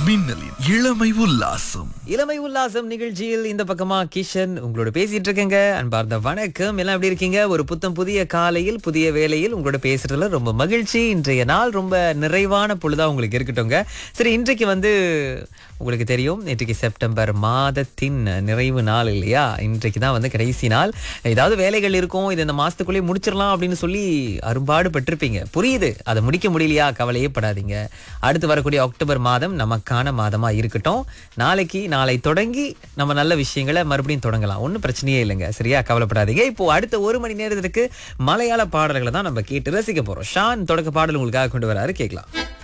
மின்னலின் இளமை உல்லாசம் இளமை உல்லாசம் நிகழ்ச்சியில் இந்த பக்கமா கிஷன் உங்களோட பேசிட்டு இருக்கேங்க அன்பார்ந்த வணக்கம் எல்லாம் எப்படி இருக்கீங்க ஒரு புத்தம் புதிய காலையில் புதிய வேலையில் உங்களோட பேசுறதுல ரொம்ப மகிழ்ச்சி இன்றைய நாள் ரொம்ப நிறைவான பொழுதா உங்களுக்கு இருக்கட்டும்ங்க சரி இன்றைக்கு வந்து உங்களுக்கு தெரியும் இன்றைக்கு செப்டம்பர் மாதத்தின் நிறைவு நாள் இல்லையா இன்றைக்கு தான் வந்து கடைசி நாள் ஏதாவது வேலைகள் இருக்கும் இது இந்த மாசத்துக்குள்ளேயே முடிச்சிடலாம் அப்படின்னு சொல்லி அரும்பாடு பட்டிருப்பீங்க புரியுது அதை முடிக்க முடியலையா கவலையே படாதீங்க அடுத்து வரக்கூடிய அக்டோபர் மாதம் நமக்கான மாதமா இருக்கட்டும் நாளைக்கு நாளை தொடங்கி நம்ம நல்ல விஷயங்களை மறுபடியும் தொடங்கலாம் ஒன்றும் பிரச்சனையே இல்லைங்க சரியா கவலைப்படாதீங்க இப்போ அடுத்த ஒரு மணி நேரத்துக்கு மலையாள பாடல்களை தான் நம்ம கேட்டு ரசிக்க போறோம் ஷான் தொடக்க பாடல் உங்களுக்காக கொண்டு வராரு கேட்கலாம்